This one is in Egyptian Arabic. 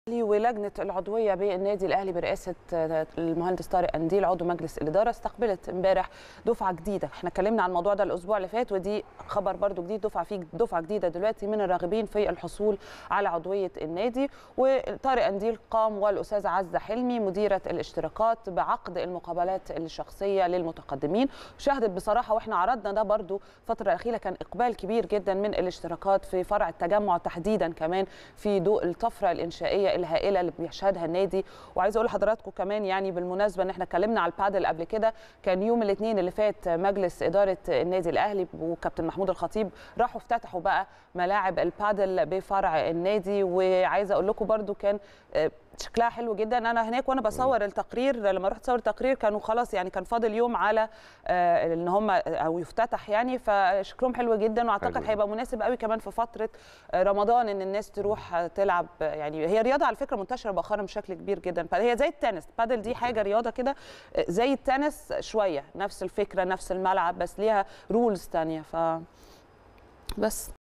ولجنه العضويه بالنادي الاهلي برئاسه المهندس طارق انديل عضو مجلس الاداره استقبلت امبارح دفعه جديده احنا اتكلمنا عن الموضوع ده الاسبوع اللي فات ودي خبر برضو جديد دفعه في دفعه جديده دلوقتي من الراغبين في الحصول على عضويه النادي وطارق انديل قام والاستاذه عزه حلمي مديره الاشتراكات بعقد المقابلات الشخصيه للمتقدمين شهدت بصراحه واحنا عرضنا ده برضو الفتره الاخيره كان اقبال كبير جدا من الاشتراكات في فرع التجمع تحديدا كمان في ضوء الطفره الانشائيه الهائله اللي بيشهدها النادي وعايزه اقول لحضراتكم كمان يعني بالمناسبه ان احنا اتكلمنا على البادل قبل كده كان يوم الاثنين اللي فات مجلس اداره النادي الاهلي وكابتن محمود الخطيب راحوا افتتحوا بقى ملاعب البادل بفرع النادي وعايزه اقول لكم برده كان شكلها حلو جدا انا هناك وانا بصور التقرير لما رحت صور التقرير كانوا خلاص يعني كان فاضل يوم على ان هم او يفتتح يعني فشكلهم حلو جدا واعتقد هيبقى مناسب قوي كمان في فتره رمضان ان الناس تروح تلعب يعني هي رياضه على فكره منتشره مؤخرا بشكل كبير جدا فهي زي التنس بادل دي حاجه رياضه كده زي التنس شويه نفس الفكره نفس الملعب بس ليها رولز ثانيه ف بس